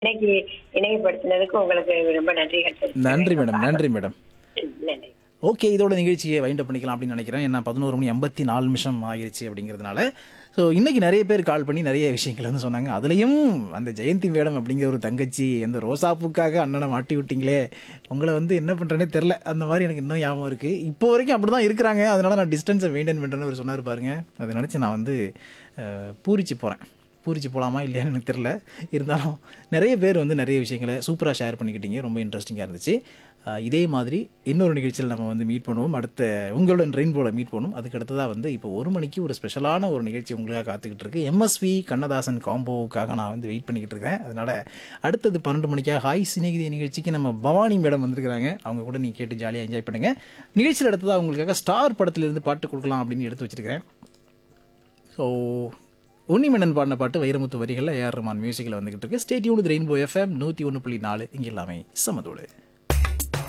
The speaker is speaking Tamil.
இன்னைக்கு இணையப்படுத்தினதுக்கு உங்களுக்கு ரொம்ப நன்றிகள் தெரிவிச்சுக்கிறேன். நன்றி மேடம் நன்றி மேடம் நன்றி ஓகே இதோட நிகழ்ச்சியை வைண்ட் பண்ணிக்கலாம் அப்படின்னு நினைக்கிறேன் ஏன்னா பதினோரு மணி ஐம்பத்தி நாலு நிமிஷம் ஆகிருச்சு அப்படிங்கிறதுனால ஸோ இன்னைக்கு நிறைய பேர் கால் பண்ணி நிறைய விஷயங்கள் வந்து சொன்னாங்க அதுலேயும் அந்த ஜெயந்தி மேடம் அப்படிங்கிற ஒரு தங்கச்சி அந்த ரோசாப்பூக்காக அண்ணனை மாட்டி விட்டீங்களே உங்களை வந்து என்ன பண்ணுறேனே தெரில அந்த மாதிரி எனக்கு இன்னும் ஞாபகம் இருக்குது இப்போ வரைக்கும் அப்படி தான் இருக்கிறாங்க அதனால நான் டிஸ்டன்ஸை மெயின்டைன் பண்ணுறேன்னு ஒரு சொன்னார் பாருங்க அதை நினச்சி நான் வந்து அஹ், பூரிச்சு போகிறேன் பூரிச்சு போகலாமா இல்லையான்னு எனக்கு தெரில இருந்தாலும் நிறைய பேர் வந்து நிறைய விஷயங்களை சூப்பராக ஷேர் பண்ணிக்கிட்டீங்க ரொம்ப இன்ட்ரெஸ்டிங்காக இருந்துச்சு ஆஹ் இதே மாதிரி இன்னொரு நிகழ்ச்சியில் நம்ம வந்து மீட் பண்ணுவோம் அடுத்த உங்களுடன் ரெயின்போவில் மீட் பண்ணுவோம் அதுக்கு அடுத்ததாக வந்து இப்போ ஒரு மணிக்கு ஒரு ஸ்பெஷலான ஒரு நிகழ்ச்சி உங்களுக்காக காத்துக்கிட்டு இருக்கு எம்எஸ்வி கண்ணதாசன் காம்போவுக்காக நான் வந்து வெயிட் பண்ணிக்கிட்டு இருக்கேன் அதனால் அடுத்தது பன்னெண்டு மணிக்காக ஹாய் சிநேகிதி நிகழ்ச்சிக்கு நம்ம பவானி மேடம் வந்திருக்கிறாங்க அவங்க கூட நீங்கள் கேட்டு ஜாலியாக என்ஜாய் பண்ணுங்கள் நிகழ்ச்சியில் அடுத்ததாக உங்களுக்காக ஸ்டார் படத்திலிருந்து பாட்டு கொடுக்கலாம் அப்படின்னு எடுத்து வச்சிருக்கிறேன் ஸோ உன்னிமன்னன் பாடின பாட்டு வைரமுத்து வரிகளில் ஏஆர் ரஹ்மான் மியூசிக்கில் வந்துகிட்டு இருக்கு ஸ்டேட்யூன் ரெயின்போ எஃப்எம் நூற்றி ஒன்று புள்ளி நாலு இங்கே எல்லாமே சமதோடு